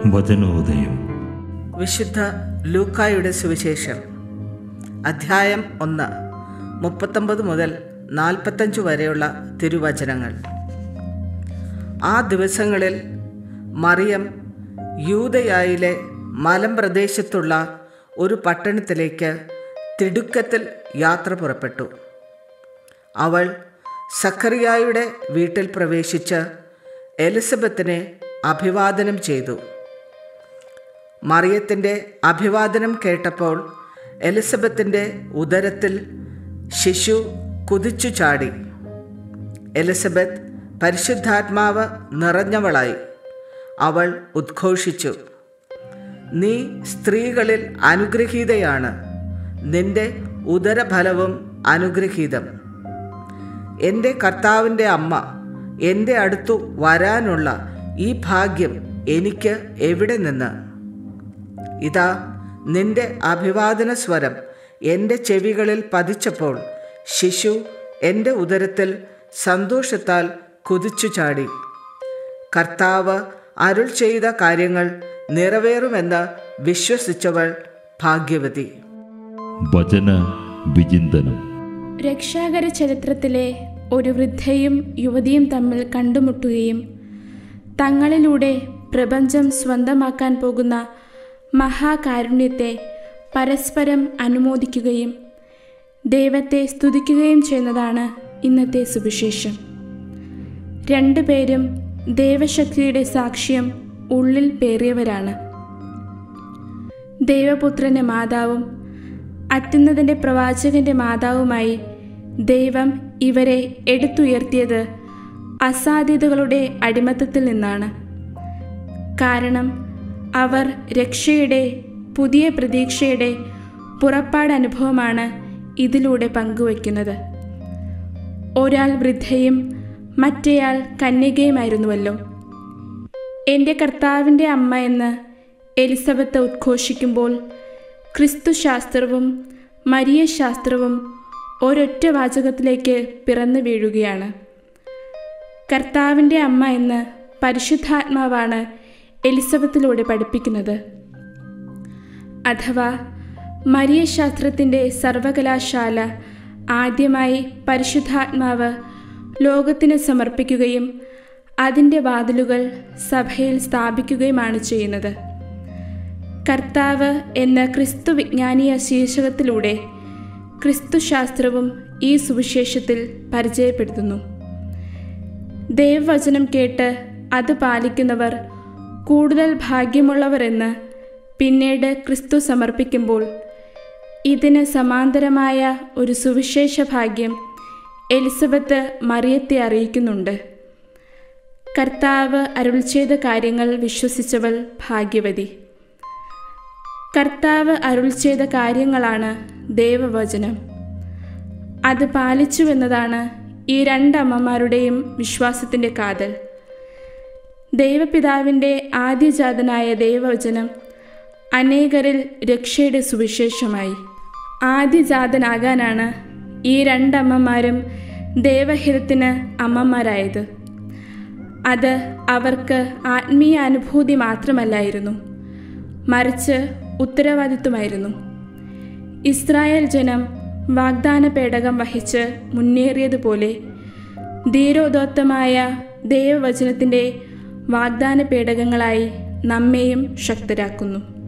വചനോദയം വിശുദ്ധ ലൂക്കായുടെ സുവിശേഷം അധ്യായം ഒന്ന് മുപ്പത്തൊമ്പത് മുതൽ നാൽപ്പത്തഞ്ച് വരെയുള്ള തിരുവചനങ്ങൾ ആ ദിവസങ്ങളിൽ മറിയം യൂതയായിലെ മലമ്പ്രദേശത്തുള്ള ഒരു പട്ടണത്തിലേക്ക് തിടുക്കത്തിൽ യാത്ര പുറപ്പെട്ടു അവൾ സക്കറിയായുടെ വീട്ടിൽ പ്രവേശിച്ച് എലിസബത്തിനെ അഭിവാദനം ചെയ്തു മറിയത്തിൻ്റെ അഭിവാദനം കേട്ടപ്പോൾ എലിസബത്തിൻ്റെ ഉദരത്തിൽ ശിശു കുതിച്ചു ചാടി എലിസബത്ത് പരിശുദ്ധാത്മാവ് നിറഞ്ഞവളായി അവൾ ഉദ്ഘോഷിച്ചു നീ സ്ത്രീകളിൽ അനുഗ്രഹീതയാണ് നിന്റെ ഉദരഫലവും അനുഗ്രഹീതം എൻ്റെ കർത്താവിൻ്റെ അമ്മ എൻ്റെ അടുത്തു വരാനുള്ള ഈ ഭാഗ്യം എനിക്ക് എവിടെ നിന്ന് ഇതാ നിന്റെ അഭിവാദന സ്വരം എൻ്റെ ചെവികളിൽ പതിച്ചപ്പോൾ ശിശു എൻ്റെ ഉദരത്തിൽ സന്തോഷത്താൽ കുതിച്ചു ചാടി കർത്താവ് അരുൾ ചെയ്ത കാര്യങ്ങൾ നിറവേറുമെന്ന് വിശ്വസിച്ചവൾ ഭാഗ്യവതി വചന വിചിന്തനം രക്ഷാകര ചരിത്രത്തിലെ ഒരു വൃദ്ധയും യുവതിയും തമ്മിൽ കണ്ടുമുട്ടുകയും തങ്ങളിലൂടെ പ്രപഞ്ചം സ്വന്തമാക്കാൻ പോകുന്ന മഹാകാരുണ്യത്തെ പരസ്പരം അനുമോദിക്കുകയും ദൈവത്തെ സ്തുതിക്കുകയും ചെയ്യുന്നതാണ് ഇന്നത്തെ സുവിശേഷം രണ്ടുപേരും ദൈവശക്തിയുടെ സാക്ഷ്യം ഉള്ളിൽ പേറിയവരാണ് ദൈവപുത്രൻ്റെ മാതാവും അത്യുന്നതിൻ്റെ പ്രവാചകന്റെ മാതാവുമായി ദൈവം ഇവരെ എടുത്തുയർത്തിയത് അസാധ്യതകളുടെ അടിമത്തത്തിൽ നിന്നാണ് കാരണം അവർ രക്ഷയുടെ പുതിയ പ്രതീക്ഷയുടെ പുറപ്പാടനുഭവമാണ് ഇതിലൂടെ പങ്കുവയ്ക്കുന്നത് ഒരാൾ വൃദ്ധയും മറ്റേയാൾ കന്യകയുമായിരുന്നുവല്ലോ എൻ്റെ കർത്താവിൻ്റെ അമ്മ എന്ന് എലിസബത്ത് ഉദ്ഘോഷിക്കുമ്പോൾ ക്രിസ്തുശാസ്ത്രവും മരിയ ശാസ്ത്രവും ഒരൊറ്റ വാചകത്തിലേക്ക് പിറന്നു വീഴുകയാണ് കർത്താവിൻ്റെ അമ്മ എന്ന് പരിശുദ്ധാത്മാവാണ് എലിസബത്തിലൂടെ പഠിപ്പിക്കുന്നത് അഥവാ മരിയ ശാസ്ത്രത്തിൻ്റെ സർവകലാശാല ആദ്യമായി പരിശുദ്ധാത്മാവ് ലോകത്തിന് സമർപ്പിക്കുകയും അതിൻ്റെ വാതിലുകൾ സഭയിൽ സ്ഥാപിക്കുകയുമാണ് ചെയ്യുന്നത് കർത്താവ് എന്ന ക്രിസ്തു വിജ്ഞാനീയ ശീർഷകത്തിലൂടെ ക്രിസ്തുശാസ്ത്രവും ഈ സുവിശേഷത്തിൽ പരിചയപ്പെടുത്തുന്നു ദൈവവചനം കേട്ട് അത് പാലിക്കുന്നവർ കൂടുതൽ ഭാഗ്യമുള്ളവരെന്ന് പിന്നീട് ക്രിസ്തു സമർപ്പിക്കുമ്പോൾ ഇതിന് സമാന്തരമായ ഒരു സുവിശേഷ ഭാഗ്യം എലിസബത്ത് മറിയത്തെ അറിയിക്കുന്നുണ്ട് കർത്താവ് അരുൾ ചെയ്ത കാര്യങ്ങൾ വിശ്വസിച്ചവൾ ഭാഗ്യവതി കർത്താവ് അരുൾ ചെയ്ത കാര്യങ്ങളാണ് ദൈവവചനം അത് പാലിച്ചുവെന്നതാണ് ഈ രണ്ടമ്മമാരുടെയും വിശ്വാസത്തിൻ്റെ കാതൽ ദൈവപിതാവിൻ്റെ ആദ്യജാതനായ ദൈവവചനം അനേകരിൽ രക്ഷയുടെ സുവിശേഷമായി ആദ്യജാതനാകാനാണ് ഈ രണ്ടമ്മമാരും ദൈവഹിതത്തിന് അമ്മമാരായത് അത് അവർക്ക് ആത്മീയ അനുഭൂതി മാത്രമല്ലായിരുന്നു മറിച്ച് ഉത്തരവാദിത്വമായിരുന്നു ഇസ്രായേൽ ജനം വാഗ്ദാന പേടകം വഹിച്ച് മുന്നേറിയതുപോലെ ധീരോദോത്തമായ ദൈവവചനത്തിൻ്റെ വാഗ്ദാന പേടകങ്ങളായി നമ്മെയും ശക്തരാക്കുന്നു